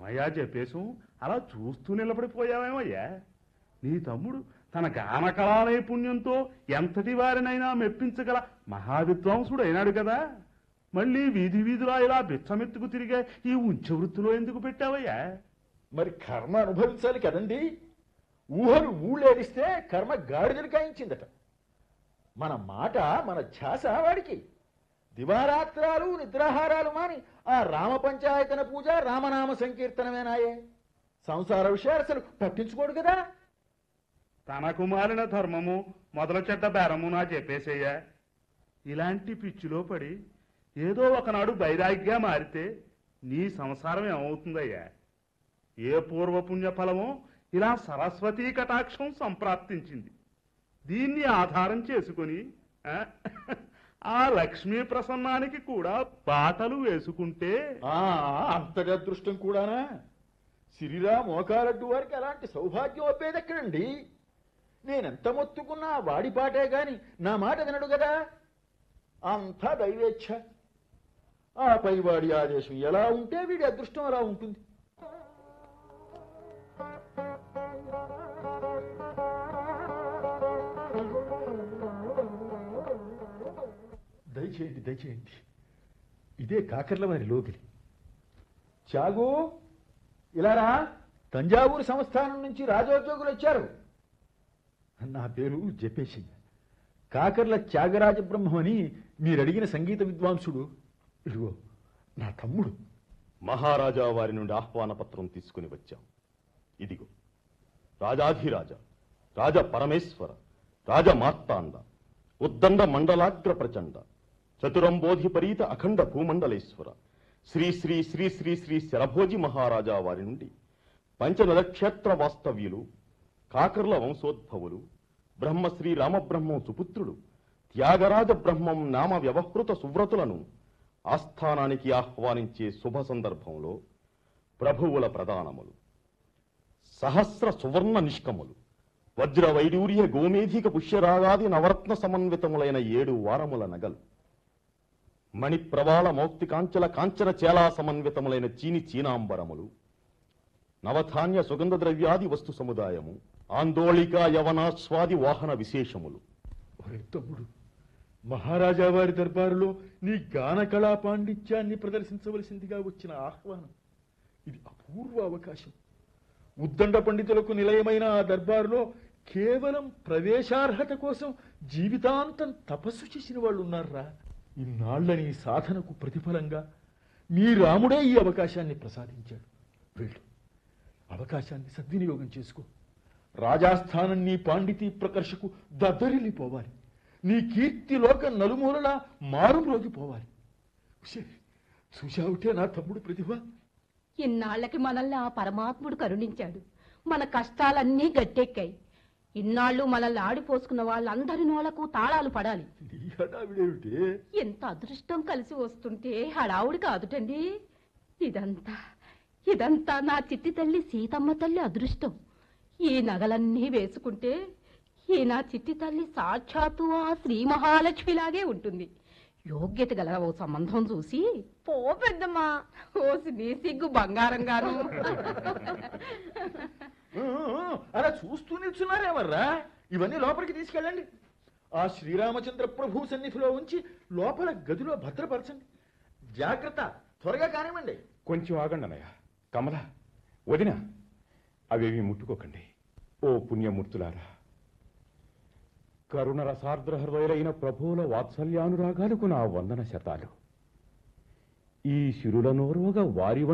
ఏమయ్యా చెప్పేశం అలా చూస్తూ నిలబడిపోయావేమయ్యా నీ తమ్ముడు తన గాన కళా నైపుణ్యంతో ఎంతటి వారినైనా మెప్పించగల మహావిద్వాంసుడు అయినాడు కదా మళ్ళీ వీధి వీధిలో ఇలా బిచ్చమెత్తుకు తిరిగే ఈ ఉంచె వృత్తిలో ఎందుకు పెట్టావయ్యా మరి కర్మ అనుభవించాలి కదండి ఊహలు ఊళ్ళేడిస్తే కర్మ గాడిదలు కాయించిందట మన మాట మన ధ్యాస వాడికి దివారాత్రాలు నిద్రాహారాలు మాని ఆ రామ పంచాయతన పూజ రామనామ సంకీర్తనమేనాయే సంసార విషయాలు అసలు పట్టించుకోడు కదా తనకు మారిన ధర్మము మొదల చెడ్డ బేరము నా చెప్పేసయ్యా ఇలాంటి పిచ్చిలో పడి ఏదో ఒకనాడు బైరాగ్గా మారితే నీ సంసారం ఏమవుతుందయ్యా ఏ పూర్వపుణ్య ఫలమో ఇలా సరస్వతీ కటాక్షం సంప్రాప్తించింది దీన్ని ఆధారం చేసుకొని ఆ, ఆ లక్ష్మీ ప్రసన్నానికి కూడా బాటలు వేసుకుంటే ఆ అంతటి అదృష్టం కూడానా సిరిరా మోకాలడ్డు వారికి అలాంటి సౌభాగ్యం అబ్బేదెక్కడండి నేనెంత మొత్తుకున్నా వాడి పాటే గాని నా మాట వినడు కదా అంతా దైవేచ్ఛ ఆ పైవాడి ఆదేశం ఎలా ఉంటే వీడి అదృష్టం అలా ఉంటుంది దయచేయండి దయచేయండి ఇదే కాకర్ల వారి లోగిలి చాగు ఇలారా తంజావూరు సంస్థానం నుంచి రాజోద్యోగులు వచ్చారు నా పేరు జపేశయ్య కాకర్ల త్యాగరాజ బ్రహ్మం అని మీరు అడిగిన సంగీత విద్వాంసుడు ఇదిగో నా తమ్ముడు మహారాజా వారి నుండి ఆహ్వాన పత్రం తీసుకుని వచ్చాం ఇదిగో రాజాధిరాజ రాజ పరమేశ్వర రాజ మార్తాండ ఉద్దండ మండలాగ్ర ప్రచండ చతురంబోధిపరీత అఖండ భూమండలేశ్వర శ్రీ శ్రీ శ్రీ శ్రీ శ్రీ శరభోజి మహారాజా వారి నుండి పంచనల క్షేత్ర వాస్తవ్యులు కాకర్ల వంశోద్భవులు బ్రహ్మశ్రీ రామబ్రహ్మం సుపుత్రుడు త్యాగరాజ బ్రహ్మం నామ వ్యవహృత సువ్రతులను ఆస్థానానికి ఆహ్వానించే శుభ సందర్భంలో ప్రభువుల ప్రధానములు సహస్ర సువర్ణ నిష్కములు వజ్ర వైడూర్య గోమేధిక పుష్యరాగాది నవరత్న సమన్వితములైన ఏడు వారముల నగలు మణి ప్రవాళ మౌక్తి కాంచల కాంచన చేలా సమన్వితములైన చీని చీనాంబరములు నవధాన్య సుగంధ ద్రవ్యాది వస్తు సముదాయము ఆందోళిక యవనాస్వాది వాహన విశేషములు ఒరే తమ్ముడు మహారాజా వారి దర్బారులో నీ గాన కళా పాండిత్యాన్ని ప్రదర్శించవలసిందిగా వచ్చిన ఆహ్వానం ఇది అపూర్వ అవకాశం ఉద్దండ పండితులకు నిలయమైన ఆ దర్బారులో కేవలం ప్రవేశార్హత కోసం జీవితాంతం తపస్సు చేసిన వాళ్ళు ఉన్నారా ఇన్నాళ్ల నీ సాధనకు ప్రతిఫలంగా మీ రాముడే ఈ అవకాశాన్ని ప్రసాదించాడు వెళ్ళు అవకాశాన్ని సద్వినియోగం చేసుకో రాజాస్థానం నీ పాండితీ ప్రకర్షకు దద్దరిల్లిపోవాలి నీ కీర్తి లోక నలుమూలలా మారుమ్రోగిపోవాలి ఉషే, చూశావుటే నా తమ్ముడు ప్రతిభ ఇన్నాళ్ళకి మనల్ని ఆ పరమాత్ముడు కరుణించాడు మన కష్టాలన్నీ గట్టెక్కాయి ఇన్నాళ్ళు మనల్ని ఆడిపోసుకున్న వాళ్ళందరి నోళ్లకు తాళాలు పడాలి నీ హడావిడేమిటే ఎంత అదృష్టం కలిసి వస్తుంటే హడావుడి కాదుటండి ఇదంతా ఇదంతా నా చిట్టి తల్లి సీతమ్మ తల్లి అదృష్టం ఈ నగలన్నీ వేసుకుంటే ఈ నా చిట్టి తల్లి సాక్షాత్తు ఆ శ్రీ మహాలక్ష్మిలాగే ఉంటుంది యోగ్యత గల ఓ సంబంధం చూసి పో పెద్దమ్మా ఓ నీ సిగ్గు బంగారం గాను ఊ, ఊ, అలా చూస్తూ నిల్చున్నారేమర్రా ఇవన్నీ లోపలికి తీసుకెళ్ళండి ఆ శ్రీరామచంద్ర ప్రభు సన్నిధిలో ఉంచి లోపల గదిలో భద్రపరచండి జాగ్రత్త త్వరగా కానివ్వండి కొంచెం ఆగండి అన్నయ్య కమల వదిన అవేవి ముట్టుకోకండి ఓ పుణ్యమూర్తులారా కరుణ రసార్ద్ర హృదయులైన ప్రభువుల వాత్సల్యానురాగాలకు నా వందన శతాలు ఈ శిరుల నోరువగా వారి